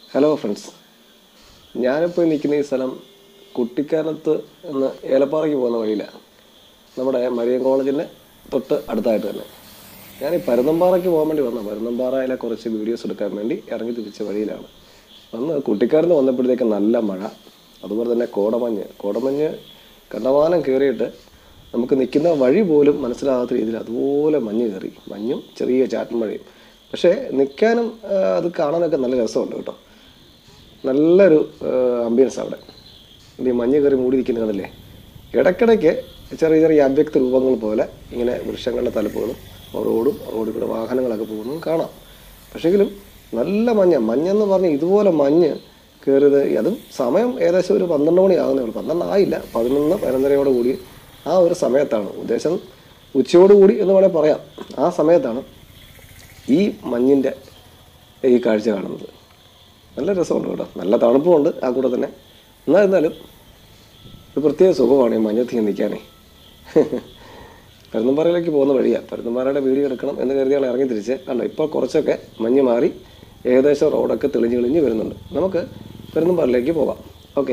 hello friends ഞാനിപ്പോൾ നിൽക്കുന്ന ഈ സ്ഥലം കുട്ടിക്കാനത്ത് എന്ന ഏലപ്പാറയ്ക്ക് പോകുന്ന വഴിയിലാണ് നമ്മുടെ മരിയൻ കോളേജിൻ്റെ തൊട്ട് അടുത്തായിട്ട് തന്നെ ഞാൻ ഈ പരുന്നമ്പാറയ്ക്ക് പോകാൻ വേണ്ടി വന്ന പരുന്നമ്പാറയിലെ കുറച്ച് വീഡിയോസ് എടുക്കാൻ വേണ്ടി ഇറങ്ങി തിരിച്ച വഴിയിലാണ് വന്ന് കുട്ടിക്കാരന്ന് വന്നപ്പോഴത്തേക്ക് നല്ല മഴ അതുപോലെ തന്നെ കോടമഞ്ഞ് കോടമഞ്ഞ് കണ്ടമാനം കയറിയിട്ട് നമുക്ക് നിൽക്കുന്ന വഴി പോലും മനസ്സിലാകാത്ത രീതിയിൽ അതുപോലെ മഞ്ഞ് കയറി മഞ്ഞും ചെറിയ ചാറ്റൽ മഴയും പക്ഷേ നിൽക്കാനും ആ, അത് കാണാനൊക്കെ നല്ല രസമുണ്ട് കേട്ടോ നല്ലൊരു ആംബിയൻസ് അവിടെ ഈ മഞ്ഞ് കയറി മൂടിയിരിക്കുന്നത് കണ്ടല്ലേ ഇടയ്ക്കിടയ്ക്ക് ചെറിയ ചെറിയ അവ്യക്ത രൂപങ്ങൾ പോലെ ഇങ്ങനെ വൃക്ഷങ്ങളുടെ തലപ്പുകളും റോഡും റോഡിൽ കൂടെ വാഹനങ്ങളൊക്കെ പോകുന്നതും കാണാം പക്ഷേങ്കിലും നല്ല മഞ്ഞ മഞ്ഞെന്ന് പറഞ്ഞാൽ ഇതുപോലെ മഞ്ഞ് കയറിയത് അതും സമയം ഏകദേശം ഒരു പന്ത്രണ്ട് മണി ആകുന്നേ ഉള്ളൂ പന്ത്രണ്ട് ആയില്ല പതിനൊന്ന് പതിനൊന്നരയോട് കൂടി ആ ഒരു സമയത്താണ് ഉദ്ദേശം ഉച്ചയോടുകൂടി എന്ന് വേണേൽ പറയാം ആ സമയത്താണ് ഈ മഞ്ഞിൻ്റെ ഈ കാഴ്ച കാണുന്നത് നല്ല രസമുണ്ട് കേട്ടോ നല്ല തണുപ്പുമുണ്ട് ആ കൂടെ തന്നെ എന്നാൽ എന്നാലും ഒരു പ്രത്യേക സുഖമാണ് ഈ മഞ്ഞത്തിൽ നിൽക്കാനേ പരുന്നമ്പാറയിലേക്ക് പോകുന്ന വഴിയാണ് പരുന്നമ്പാറയുടെ വീഡിയോ എടുക്കണം എന്ന് കരുതിയാണ് ഇറങ്ങി തിരിച്ച് കണ്ടോ ഇപ്പോൾ കുറച്ചൊക്കെ മഞ്ഞ് മാറി ഏകദേശം റോഡൊക്കെ തെളിഞ്ഞ് തെളിഞ്ഞ് വരുന്നുണ്ട് നമുക്ക് പരുന്നമ്പാറയിലേക്ക് പോകാം ഓക്കെ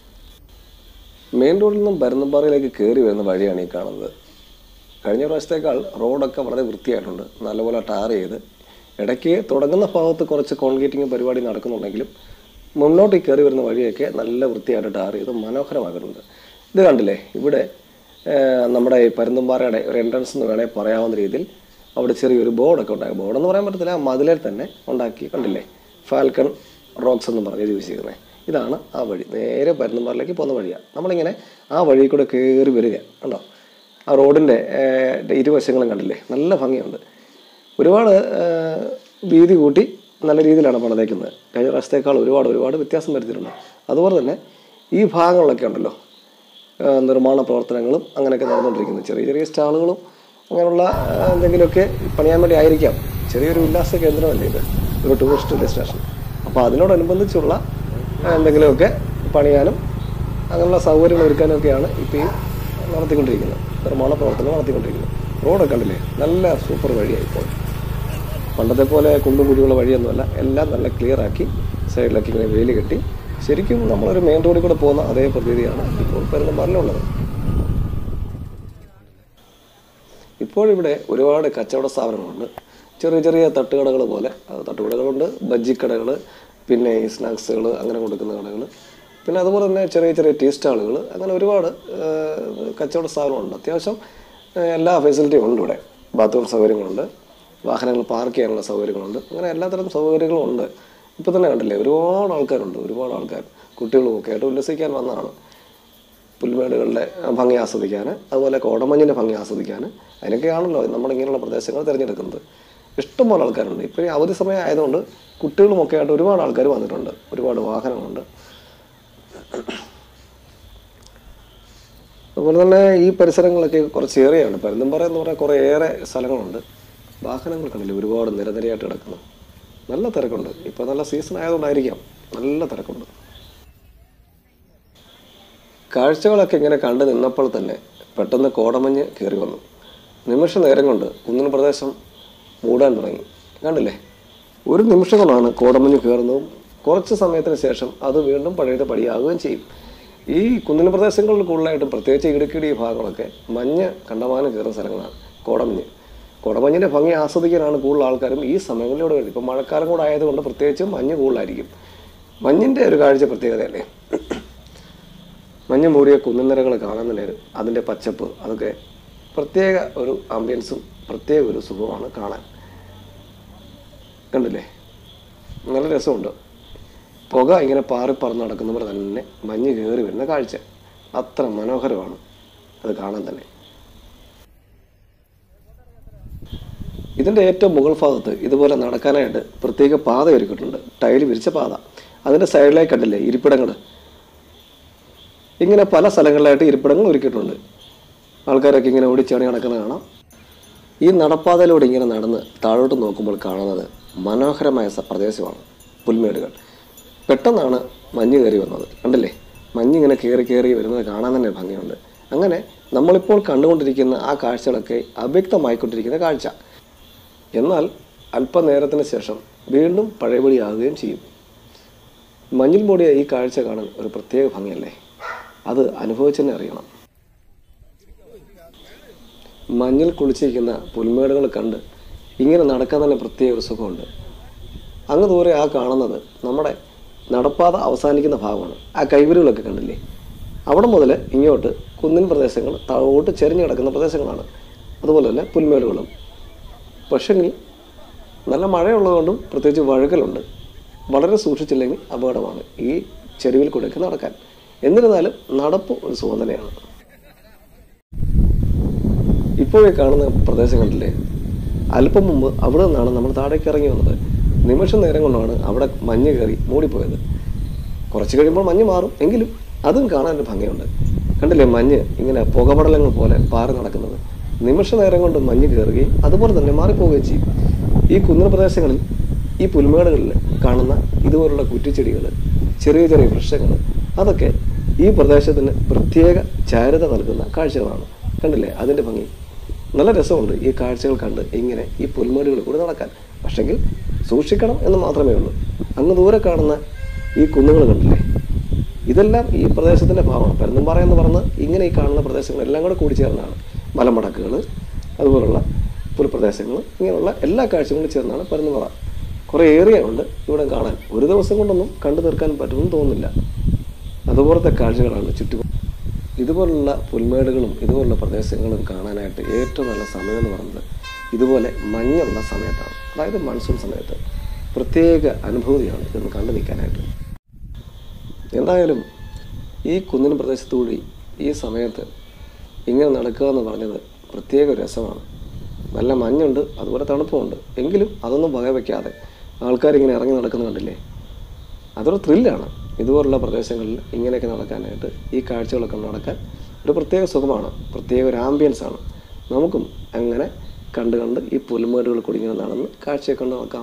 മെയിൻ റോഡിൽ നിന്നും പരുന്നമ്പാറയിലേക്ക് കയറി വരുന്ന വഴിയാണ് ഈ കാണുന്നത് കഴിഞ്ഞ പ്രാവശ്യത്തേക്കാൾ റോഡൊക്കെ വളരെ വൃത്തിയായിട്ടുണ്ട് നല്ലപോലെ ടാർ ചെയ്ത് ഇടയ്ക്ക് തുടങ്ങുന്ന ഭാഗത്ത് കുറച്ച് കോൺക്രീറ്റിംഗ് പരിപാടി നടക്കുന്നുണ്ടെങ്കിലും മുന്നോട്ട് ഈ കയറി വരുന്ന വഴിയൊക്കെ നല്ല വൃത്തിയായിട്ട് ടാർ ചെയ്ത് മനോഹരമാക്കുന്നുണ്ട് ഇത് കണ്ടില്ലേ ഇവിടെ ആ, നമ്മുടെ ഈ പരുന്തുംപാറയുടെ ഒരു എൻട്രൻസ് എന്ന് വേണേൽ പറയാവുന്ന രീതിയിൽ അവിടെ ചെറിയൊരു ബോർഡൊക്കെ ഉണ്ടാക്കി ബോർഡെന്ന് പറയാൻ പറ്റത്തില്ല ആ മതിലിൽ തന്നെ ഉണ്ടാക്കി കണ്ടില്ലേ ഫാൽക്കൺ റോക്സ് എന്ന് പറഞ്ഞ് എഴുതി വെച്ചിരിക്കുന്നത് ഇതാണ് ആ വഴി നേരെ പരുന്തുംപാറയിലേക്ക് പോകുന്ന വഴിയാണ് നമ്മളിങ്ങനെ ആ വഴി കൂടെ കയറി വരിക കണ്ടോ ആ റോഡിൻ്റെ ഇരുവശങ്ങളും കണ്ടില്ലേ നല്ല ഭംഗിയുണ്ട് ഒരുപാട് ആ, വീതി കൂട്ടി നല്ല രീതിയിലാണ് പണിതേക്കുന്നത് കഴിഞ്ഞ പ്രാവശ്യത്തേക്കാൾ ഒരുപാട് ഒരുപാട് വ്യത്യാസം വരുത്തിയിട്ടുണ്ട് അതുപോലെ തന്നെ ഈ ഭാഗങ്ങളിലൊക്കെ ഉണ്ടല്ലോ ആ, നിർമ്മാണ പ്രവർത്തനങ്ങളും അങ്ങനെയൊക്കെ നടന്നുകൊണ്ടിരിക്കുന്നത് ചെറിയ ചെറിയ സ്റ്റാളുകളും അങ്ങനെയുള്ള ആ, എന്തെങ്കിലുമൊക്കെ പണിയാൻ വേണ്ടി ആയിരിക്കാം ചെറിയൊരു ഉല്ലാസ കേന്ദ്രമല്ലേ ഇത് ഒരു ടൂറിസ്റ്റ് ഡെസ്റ്റിനേഷൻ അപ്പോൾ അതിനോടനുബന്ധിച്ചുള്ള ആ, എന്തെങ്കിലുമൊക്കെ പണിയാനും അങ്ങനെയുള്ള സൗകര്യങ്ങൾ ഒരുക്കാനും ഒക്കെയാണ് ഇപ്പോൾ ഈ നടത്തിക്കൊണ്ടിരിക്കുന്നത് നിർമ്മാണ പ്രവർത്തനം നടത്തിക്കൊണ്ടിരിക്കുന്നത് റോഡൊക്കെ കണ്ടില്ലേ നല്ല സൂപ്പർ വഴിയായി ഇപ്പോൾ പണ്ടത്തെ പോലെ കുണ്ടും കുഴിയുള്ള വഴിയൊന്നുമല്ല എല്ലാം നല്ല ക്ലിയർ ആക്കി സൈഡിലൊക്കെ ഇങ്ങനെ വേലി കെട്ടി ശരിക്കും നമ്മളൊരു മെയിൻ റോഡിൽ കൂടെ പോകുന്ന അതേ പ്രതീതിയാണ് ഇപ്പോൾ പെരുന്നമ്പാറിലുള്ളത് ഇപ്പോഴിവിടെ ഒരുപാട് കച്ചവട സ്ഥാപനങ്ങളുണ്ട് ചെറിയ ചെറിയ തട്ടുകടകൾ പോലെ അത് തട്ടുകടകളുണ്ട് ബജ്ജിക്കടകൾ പിന്നെ ഈ സ്നാക്സുകൾ അങ്ങനെ കൊടുക്കുന്ന കടകൾ പിന്നെ അതുപോലെ തന്നെ ചെറിയ ചെറിയ ടീ സ്റ്റാളുകൾ അങ്ങനെ ഒരുപാട് ആ, കച്ചവട സ്ഥാപനങ്ങളുണ്ട് അത്യാവശ്യം ആ, എല്ലാ ഫെസിലിറ്റിയും ഉണ്ട് ഇവിടെ ബാത്റൂം സൗകര്യങ്ങളുണ്ട് വാഹനങ്ങൾ പാർക്ക് ചെയ്യാനുള്ള സൗകര്യങ്ങളുണ്ട് അങ്ങനെ എല്ലാത്തരം സൗകര്യങ്ങളും ഉണ്ട് ഇപ്പോൾ തന്നെ കണ്ടില്ലേ ഒരുപാട് ആൾക്കാരുണ്ട് ഒരുപാട് ആൾക്കാർ കുട്ടികളും ഒക്കെ ആയിട്ട് ഉല്ലസിക്കാൻ വന്നതാണ് പുൽമേടുകളുടെ ഭംഗി ആസ്വദിക്കാൻ അതുപോലെ കോടമഞ്ഞിൻ്റെ ഭംഗി ആസ്വദിക്കാൻ അതിനൊക്കെയാണല്ലോ നമ്മൾ ഇങ്ങനെയുള്ള പ്രദേശങ്ങൾ തിരഞ്ഞെടുക്കുന്നത് ഇഷ്ടംപോലെ ആൾക്കാരുണ്ട് ഇപ്പോൾ ഈ അവധി സമയം ആയതുകൊണ്ട് കുട്ടികളുമൊക്കെ ആയിട്ട് ഒരുപാട് ആൾക്കാർ വന്നിട്ടുണ്ട് ഒരുപാട് വാഹനങ്ങളുണ്ട് അതുപോലെ തന്നെ ഈ പരിസരങ്ങളൊക്കെ കുറച്ച് ഏറെയാണ് പരുന്തുംപാറ എന്ന് പറഞ്ഞാൽ കുറേ ഏറെ സ്ഥലങ്ങളുണ്ട് വാഹനങ്ങൾ കണ്ടില്ലേ ഒരുപാട് നിരനിരയായിട്ട് കിടക്കുന്നു നല്ല തിരക്കുണ്ട് ഇപ്പോൾ നല്ല സീസൺ ആയതുകൊണ്ടായിരിക്കാം നല്ല തിരക്കുണ്ട് കാഴ്ചകളൊക്കെ ഇങ്ങനെ കണ്ടു നിന്നപ്പോൾ തന്നെ പെട്ടെന്ന് കോടമഞ്ഞ് കയറി വന്നു നിമിഷ നേരം കൊണ്ട് കുന്നിൻ പ്രദേശം മൂടാൻ തുടങ്ങി കണ്ടില്ലേ ഒരു നിമിഷം കൊണ്ടാണ് കോടമഞ്ഞ് കയറുന്നതും കുറച്ച് സമയത്തിന് ശേഷം അത് വീണ്ടും പഴയത് പടിയാകുകയും ചെയ്യും ഈ കുന്നിൻ പ്രദേശങ്ങളിൽ കൂടുതലായിട്ടും പ്രത്യേകിച്ച് ഇടുക്കിയുടെ ഈ ഭാഗങ്ങളൊക്കെ മഞ്ഞ് കണ്ടമാനം കയറുന്ന സ്ഥലങ്ങളാണ് കോടമഞ്ഞ് കോടമഞ്ഞിൻ്റെ ഭംഗി ആസ്വദിക്കാനാണ് കൂടുതൽ ആൾക്കാരും ഈ സമയങ്ങളിലൂടെ വരുന്നത് ഇപ്പം മഴക്കാലം കൂടെ ആയതുകൊണ്ട് പ്രത്യേകിച്ചും മഞ്ഞ് കൂടുതലായിരിക്കും മഞ്ഞിൻ്റെ ഒരു കാഴ്ച പ്രത്യേകതയല്ലേ മഞ്ഞ് മൂടിയ കുന്നിനിരകൾ കാണുന്നതിന് അതിൻ്റെ പച്ചപ്പ് അതൊക്കെ പ്രത്യേക ഒരു ആംബിയൻസും പ്രത്യേക ഒരു സുഖമാണ് കാണാൻ കണ്ടില്ലേ നല്ല രസമുണ്ട് പുക ഇങ്ങനെ പാറി പറന്ന് നടക്കുന്നവർ തന്നെ മഞ്ഞ് കയറി വരുന്ന കാഴ്ച അത്ര മനോഹരമാണ് അത് കാണാൻ തന്നെ ഇതിൻ്റെ ഏറ്റവും മുകൾ ഭാഗത്ത് ഇതുപോലെ നടക്കാനായിട്ട് പ്രത്യേക പാത ഒരുക്കിയിട്ടുണ്ട് ടൈൽ വിരിച്ച പാത അതിൻ്റെ സൈഡിലായി കണ്ടില്ലേ ഇരിപ്പിടങ്ങൾ ഇങ്ങനെ പല സ്ഥലങ്ങളിലായിട്ട് ഇരിപ്പിടങ്ങൾ ഒരുക്കിയിട്ടുണ്ട് ആൾക്കാരൊക്കെ ഇങ്ങനെ ഓടിച്ചാടി നടക്കുന്നത് കാണാം ഈ നടപ്പാതയിലൂടെ ഇങ്ങനെ നടന്ന് താഴോട്ട് നോക്കുമ്പോൾ കാണുന്നത് മനോഹരമായ സ- പ്രദേശമാണ് പുൽമേടുകൾ പെട്ടെന്നാണ് മഞ്ഞ് കയറി വന്നത് കണ്ടില്ലേ മഞ്ഞ് ഇങ്ങനെ കയറി കയറി വരുന്നത് കാണാൻ തന്നെ ഭംഗിയുണ്ട് അങ്ങനെ നമ്മളിപ്പോൾ കണ്ടുകൊണ്ടിരിക്കുന്ന ആ കാഴ്ചകളൊക്കെ അവ്യക്തമായിക്കൊണ്ടിരിക്കുന്ന കാഴ്ച എന്നാൽ അല്പനേരത്തിന് ശേഷം വീണ്ടും പഴയപടിയാകുകയും ചെയ്യും മഞ്ഞിൽ മൂടിയ ഈ കാഴ്ച കാണാൻ ഒരു പ്രത്യേക ഭംഗിയല്ലേ അത് അനുഭവിച്ചെന്നെ അറിയണം മഞ്ഞിൽ കുളിച്ചിരിക്കുന്ന പുൽമേടുകൾ കണ്ട് ഇങ്ങനെ നടക്കാൻ തന്നെ പ്രത്യേക ഒരു സുഖമുണ്ട് അങ്ങ് ദൂരെ ആ കാണുന്നത് നമ്മുടെ നടപ്പാത അവസാനിക്കുന്ന ഭാഗമാണ് ആ കൈവരികളൊക്കെ കണ്ടില്ലേ അവിടെ മുതൽ ഇങ്ങോട്ട് കുന്നിൻ പ്രദേശങ്ങൾ താഴോട്ട് ചെരിഞ്ഞു കിടക്കുന്ന പ്രദേശങ്ങളാണ് അതുപോലെ തന്നെ പുൽമേടുകളും പക്ഷെങ്കിൽ നല്ല മഴയുള്ളതുകൊണ്ടും പ്രത്യേകിച്ച് വഴുകലുണ്ട് വളരെ സൂക്ഷിച്ചില്ലെങ്കിൽ അപകടമാണ് ഈ ചെരുവിൽ കൂടെയൊക്കെ നടക്കാൻ എന്നിരുന്നാലും നടപ്പ് ഒരു സുഖം തന്നെയാണ് ഇപ്പോൾ ഈ കാണുന്ന പ്രദേശം കണ്ടില്ലേ അല്പം മുമ്പ് അവിടെ നിന്നാണ് നമ്മൾ താഴേക്ക് ഇറങ്ങി വന്നത് നിമിഷ നേരം കൊണ്ടാണ് അവിടെ മഞ്ഞ് കയറി മൂടിപ്പോയത് കുറച്ച് കഴിയുമ്പോൾ മഞ്ഞ് മാറും എങ്കിലും അതും കാണാൻ ഒരു ഭംഗിയുണ്ട് കണ്ടില്ലേ മഞ്ഞ് ഇങ്ങനെ പുകപടലങ്ങൾ പോലെ പാറി നടക്കുന്നത് നിമിഷ നേരം കൊണ്ട് മഞ്ഞ് കയറുകയും അതുപോലെ തന്നെ മാറിപ്പോവുകയും ചെയ്യും ഈ കുന്നിൻ പ്രദേശങ്ങളിൽ ഈ പുൽമേടുകളിൽ കാണുന്ന ഇതുപോലുള്ള കുറ്റിച്ചെടികൾ ചെറിയ ചെറിയ വൃക്ഷങ്ങൾ അതൊക്കെ ഈ പ്രദേശത്തിന് പ്രത്യേക ചാരുത നൽകുന്ന കാഴ്ചകളാണ് കണ്ടില്ലേ അതിൻ്റെ ഭംഗി നല്ല രസമുണ്ട് ഈ കാഴ്ചകൾ കണ്ട് ഇങ്ങനെ ഈ പുൽമേടുകളിൽ കൂടി നടക്കാൻ പക്ഷെങ്കിൽ സൂക്ഷിക്കണം എന്ന് മാത്രമേ ഉള്ളൂ അങ്ങ് ദൂരെ കാണുന്ന ഈ കുന്നുകൾ കണ്ടില്ലേ ഇതെല്ലാം ഈ പ്രദേശത്തിൻ്റെ ഭാഗമാണ് പരുന്തുംപാറ എന്ന് പറഞ്ഞ് ഇങ്ങനെ ഈ കാണുന്ന പ്രദേശങ്ങളെല്ലാം കൂടെ കൂടിച്ചേർന്നാണ് മലമടക്കുകൾ അതുപോലുള്ള പുൽപ്രദേശങ്ങൾ ഇങ്ങനെയുള്ള എല്ലാ കാഴ്ചകളും ചേർന്നാണ് പരുന്തുംപാറ കുറേ ഏറിയ ഉണ്ട് ഇവിടെ കാണാൻ ഒരു ദിവസം കൊണ്ടൊന്നും കണ്ടു തീർക്കാൻ പറ്റുമെന്ന് തോന്നുന്നില്ല അതുപോലത്തെ കാഴ്ചകളാണ് ചുറ്റും ഇതുപോലുള്ള പുൽമേടുകളും ഇതുപോലുള്ള പ്രദേശങ്ങളും കാണാനായിട്ട് ഏറ്റവും നല്ല സമയം എന്ന് പറയുന്നത് ഇതുപോലെ മഞ്ഞുള്ള സമയത്താണ് അതായത് മൺസൂൺ സമയത്ത് പ്രത്യേക അനുഭൂതിയാണ് ഇതൊന്ന് കണ്ടു നിൽക്കാനായിട്ട് എന്തായാലും ഈ കുന്നിൻ പ്രദേശത്തുകൂടി ഈ സമയത്ത് ഇങ്ങനെ നടക്കുക എന്ന് പറഞ്ഞത് പ്രത്യേക രസമാണ് നല്ല മഞ്ഞുണ്ട് അതുപോലെ തണുപ്പുമുണ്ട് എങ്കിലും അതൊന്നും വകവയ്ക്കാതെ ആൾക്കാരിങ്ങനെ ഇറങ്ങി നടക്കുന്ന കണ്ടില്ലേ അതൊരു ത്രില്ലാണ് ഇതുപോലുള്ള പ്രദേശങ്ങളിൽ ഇങ്ങനെയൊക്കെ നടക്കാനായിട്ട് ഈ കാഴ്ചകളൊക്കെ നടക്കാൻ ഒരു പ്രത്യേക സുഖമാണ് പ്രത്യേക ഒരു ആംബിയൻസ് ആണ് നമുക്കും അങ്ങനെ കണ്ട് കണ്ട് ഈ പുൽമേടുകൾ കൂടി ഇങ്ങനെ നടന്ന് കാഴ്ചയൊക്കെ കണ്ട് നടക്കാം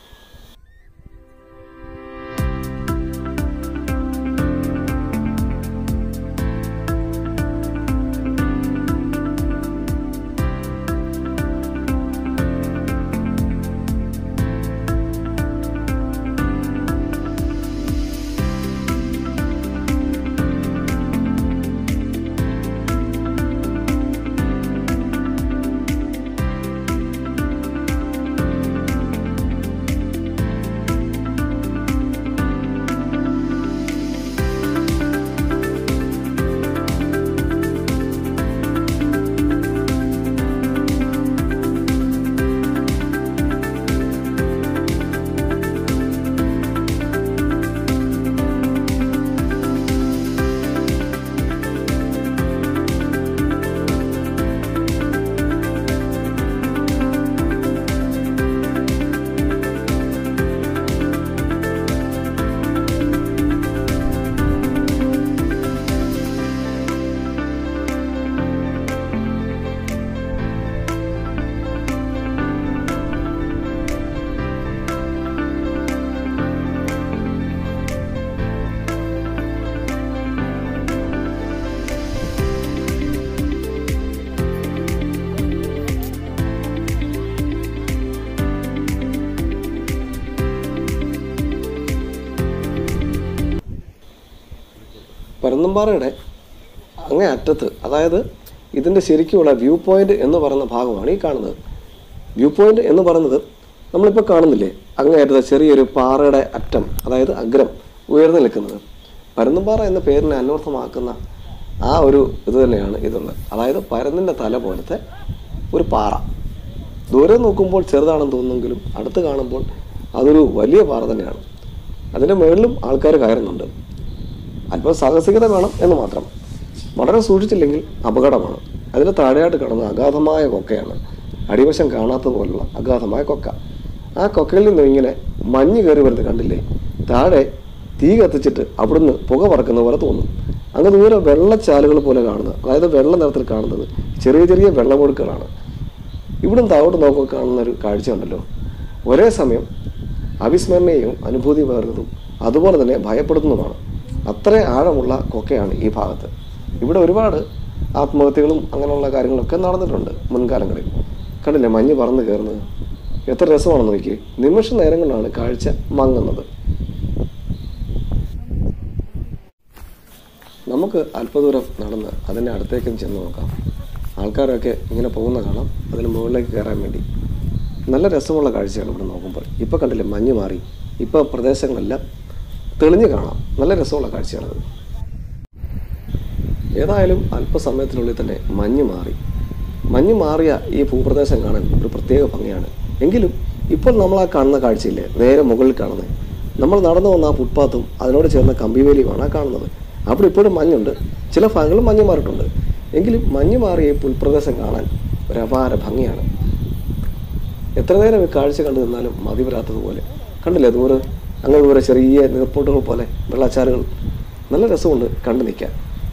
പരുന്തുംപാറയുടെ അങ്ങേ അറ്റത്ത് അതായത് ഇതിൻ്റെ ശരിക്കുമുള്ള വ്യൂ പോയിന്റ് എന്ന് പറയുന്ന ഭാഗമാണ് ഈ കാണുന്നത് വ്യൂ പോയിന്റ് എന്ന് പറയുന്നത് നമ്മളിപ്പോൾ കാണുന്നില്ലേ അങ്ങേ അറ്റത്ത് ചെറിയൊരു പാറയുടെ അറ്റം അതായത് അഗ്രം ഉയർന്നു നിൽക്കുന്നത് പരുന്തുംപാറ എന്ന പേരിനെ അന്വർത്ഥമാക്കുന്ന ആ ഒരു ഇത് തന്നെയാണ് ഇതുള്ളത് അതായത് പരുന്നിൻ്റെ തല പോലത്തെ ഒരു പാറ ദൂരെ നോക്കുമ്പോൾ ചെറുതാണെന്ന് തോന്നുമെങ്കിലും അടുത്ത് കാണുമ്പോൾ അതൊരു വലിയ പാറ തന്നെയാണ് അതിൻ്റെ മുകളിലും ആൾക്കാർ കയറുന്നുണ്ട് അല്പം സാഹസികത വേണം എന്ന് മാത്രം വളരെ സൂക്ഷിച്ചില്ലെങ്കിൽ അപകടമാണ് അതിന് താഴെയായിട്ട് കിടന്ന അഗാധമായ കൊക്കയാണ് അടിവശം കാണാത്തതുപോലുള്ള അഗാധമായ കൊക്ക ആ കൊക്കയിൽ നിന്ന് ഇങ്ങനെ മഞ്ഞ് കയറി വരുന്നത് കണ്ടില്ലേ താഴെ തീ കത്തിച്ചിട്ട് അവിടുന്ന് പുക പറക്കുന്ന പോലെ തോന്നും അങ്ങ് ദൂരെ വെള്ളച്ചാലുകൾ പോലെ കാണുന്നത് അതായത് വെള്ള നിറത്തിൽ കാണുന്നത് ചെറിയ ചെറിയ വെള്ളമൊഴുക്കുകളാണ് ഇവിടുന്ന് താഴോട്ട് നോക്കുക കാണുന്ന ഒരു കാഴ്ച ഉണ്ടല്ലോ ഒരേ സമയം അവിസ്മരണീയവും അനുഭൂതി പകർന്നതും അതുപോലെ തന്നെ ഭയപ്പെടുന്നതുമാണ് അത്ര ആഴമുള്ള കൊക്കയാണ് ഈ ഭാഗത്ത് ഇവിടെ ഒരുപാട് ആത്മഹത്യകളും അങ്ങനെയുള്ള കാര്യങ്ങളൊക്കെ നടന്നിട്ടുണ്ട് മുൻകാലങ്ങളിൽ കണ്ടില്ലേ മഞ്ഞ് പറന്ന് കയറുന്നത് എത്ര രസമാണെന്ന് നോക്കി നിമിഷ നേരം കൊണ്ടാണ് കാഴ്ച മങ്ങുന്നത് നമുക്ക് അല്പദൂരം നടന്ന് അതിൻ്റെ അടുത്തേക്കും ചെന്ന് നോക്കാം ആൾക്കാരൊക്കെ ഇങ്ങനെ പോകുന്ന കാണാം അതിന് മുകളിലേക്ക് കയറാൻ വേണ്ടി നല്ല രസമുള്ള കാഴ്ചയാണ് ഇവിടെ നോക്കുമ്പോൾ ഇപ്പോൾ കണ്ടില്ലേ മഞ്ഞ് മാറി ഇപ്പോൾ പ്രദേശങ്ങളെല്ലാം തെളിഞ്ഞ് കാണാം നല്ല രസമുള്ള കാഴ്ചയാണത് ഏതായാലും അല്പസമയത്തിനുള്ളിൽ തന്നെ മഞ്ഞ് മാറി മഞ്ഞ് മാറിയ ഈ ഭൂപ്രദേശം കാണാൻ ഒരു പ്രത്യേക ഭംഗിയാണ് എങ്കിലും ഇപ്പോൾ നമ്മൾ ആ കാണുന്ന കാഴ്ചയില്ലേ നേരെ മുകളിൽ കാണുന്നത് നമ്മൾ നടന്നു വന്ന ആ ഫുട്പാത്തും അതിനോട് ചേർന്ന കമ്പിവേലിയുമാണ് ആ കാണുന്നത് അവിടെ ഇപ്പോഴും മഞ്ഞുണ്ട് ചില ഭാഗങ്ങളിൽ മഞ്ഞ് മാറിയിട്ടുണ്ട് എങ്കിലും മഞ്ഞ് മാറിയ ഈ പുൽപ്രദേശം കാണാൻ ഒരു അപാര ഭംഗിയാണ് എത്ര നേരം ഈ കാഴ്ച കണ്ടു നിന്നാലും മതി വരാത്തതുപോലെ കണ്ടില്ലേ ദൂരെ അങ്ങനെ ദൂരെ ചെറിയ നീർപ്പോട്ടുകൾ പോലെ വെള്ളച്ചാലുകൾ നല്ല രസമുണ്ട് കണ്ടു നിൽക്കാൻ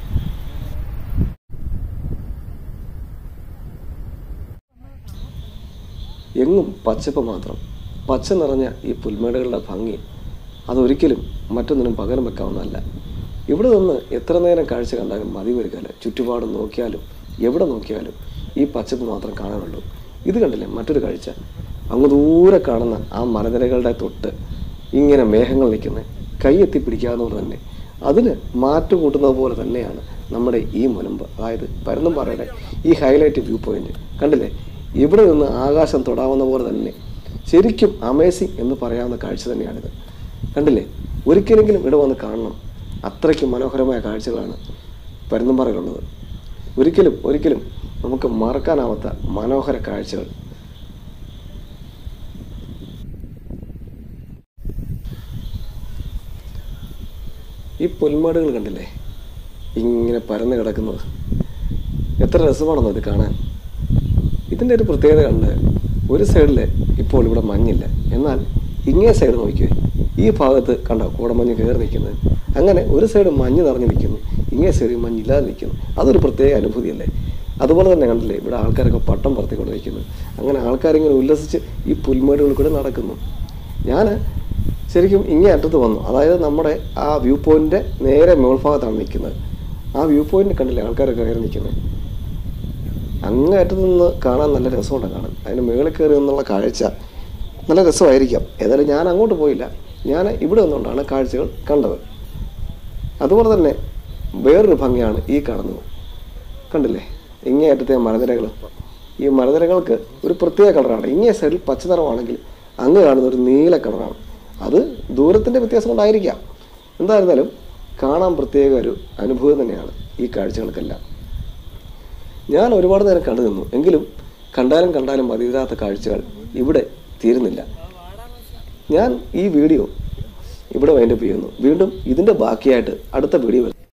എങ്ങും പച്ചപ്പ് മാത്രം പച്ച നിറഞ്ഞ ഈ പുൽമേടുകളുടെ ഭംഗി അതൊരിക്കലും മറ്റൊന്നിനും പകരം വെക്കാവുന്നതല്ല ഇവിടെ നിന്ന് എത്ര നേരം കാഴ്ച കണ്ടാലും മതി വരികയില്ല ചുറ്റുപാടും നോക്കിയാലും എവിടെ നോക്കിയാലും ഈ പച്ചപ്പ് മാത്രം കാണാനുള്ളൂ ഇത് കണ്ടില്ലേ മറ്റൊരു കാഴ്ച അങ്ങ് ദൂരെ കാണുന്ന ആ മലനിരകളുടെ തൊട്ട് ഇങ്ങനെ മേഘങ്ങൾ നിൽക്കുന്നത് കൈയെത്തി പിടിക്കാവുന്നവർ തന്നെ അതിന് മാറ്റം കൂട്ടുന്നത് പോലെ തന്നെയാണ് നമ്മുടെ ഈ മുനമ്പ് അതായത് പരന്നുംപാറയുടെ ഈ ഹൈലൈറ്റ് വ്യൂ പോയിന്റ് കണ്ടില്ലേ ഇവിടെ നിന്ന് ആകാശം തൊടാവുന്ന പോലെ തന്നെ ശരിക്കും അമേസിങ് എന്ന് പറയാവുന്ന കാഴ്ച തന്നെയാണിത് കണ്ടില്ലേ ഒരിക്കലെങ്കിലും ഇവിടെ വന്ന് കാണണം അത്രയ്ക്ക് മനോഹരമായ കാഴ്ചകളാണ് പരുന്തുംപാറയിലുള്ളത് ഒരിക്കലും ഒരിക്കലും നമുക്ക് മറക്കാനാവാത്ത മനോഹര കാഴ്ചകൾ ഈ പുൽമേടുകൾ കണ്ടില്ലേ ഇങ്ങനെ പരന്ന് കിടക്കുന്നത് എത്ര രസമാണെന്നോ ഇത് കാണാൻ ഇതിൻ്റെ ഒരു പ്രത്യേകത കണ്ട് ഒരു സൈഡിൽ ഇപ്പോൾ ഇവിടെ മഞ്ഞില്ല എന്നാൽ ഇങ്ങേ സൈഡ് നോക്കിയേ ഈ ഭാഗത്ത് കണ്ടോ കൂടമഞ്ഞ് കയറി നിൽക്കുന്നത് അങ്ങനെ ഒരു സൈഡ് മഞ്ഞ് നിറഞ്ഞു നിൽക്കുന്നു ഇങ്ങേ സൈഡ് മഞ്ഞില്ലാതെ നിൽക്കുന്നു അതൊരു പ്രത്യേക അനുഭൂതിയല്ലേ അതുപോലെ തന്നെ കണ്ടില്ലേ ഇവിടെ ആൾക്കാരൊക്കെ പട്ടം പറത്തിക്കൊണ്ട് നിൽക്കുന്നു അങ്ങനെ ആൾക്കാരിങ്ങനെ ഉല്ലസിച്ച് ഈ പുൽമേടുകളിൽ കൂടെ നടക്കുന്നു ഞാൻ ശരിക്കും ഇങ്ങേ അറ്റത്ത് വന്നു അതായത് നമ്മുടെ ആ വ്യൂ പോയിന്റിന്റെ നേരെ മേൽഭാഗത്താണ് നിൽക്കുന്നത് ആ വ്യൂ പോയിന്റ് കണ്ടില്ലേ ആൾക്കാരൊക്കെ കയറി നിൽക്കുന്നത് അങ്ങേ അറ്റത്ത് നിന്ന് കാണാൻ നല്ല രസമുണ്ട് കാണാൻ അതിന് മുകളിൽ കയറി നിന്നുള്ള കാഴ്ച നല്ല രസമായിരിക്കാം ഏതായാലും ഞാൻ അങ്ങോട്ട് പോയില്ല ഞാൻ ഇവിടെ നിന്നുകൊണ്ടാണ് കാഴ്ചകൾ കണ്ടത് അതുപോലെ തന്നെ വേറൊരു ഭംഗിയാണ് ഈ കാണുന്നത് കണ്ടില്ലേ ഇങ്ങേ അറ്റത്തെ മലനിരകൾ ഈ മലനിരകൾക്ക് ഒരു പ്രത്യേക കളറാണ് ഇങ്ങേ സൈഡിൽ പച്ച നിറമാണെങ്കിൽ അങ്ങ് കാണുന്ന ഒരു നീല കളറാണ് അത് ദൂരത്തിൻ്റെ വ്യത്യാസം കൊണ്ടായിരിക്കാം എന്തായിരുന്നാലും കാണാൻ പ്രത്യേക ഒരു അനുഭവം തന്നെയാണ് ഈ കാഴ്ചകൾക്കെല്ലാം ഞാൻ ഒരുപാട് നേരം കണ്ടു നിന്നു എങ്കിലും കണ്ടാലും കണ്ടാലും മതിയാത്ത കാഴ്ചകൾ ഇവിടെ തീരുന്നില്ല ഞാൻ ഈ വീഡിയോ ഇവിടെ വൈൻഡപ്പ് ചെയ്യുന്നു വീണ്ടും ഇതിൻ്റെ ബാക്കിയായിട്ട് അടുത്ത വീഡിയോ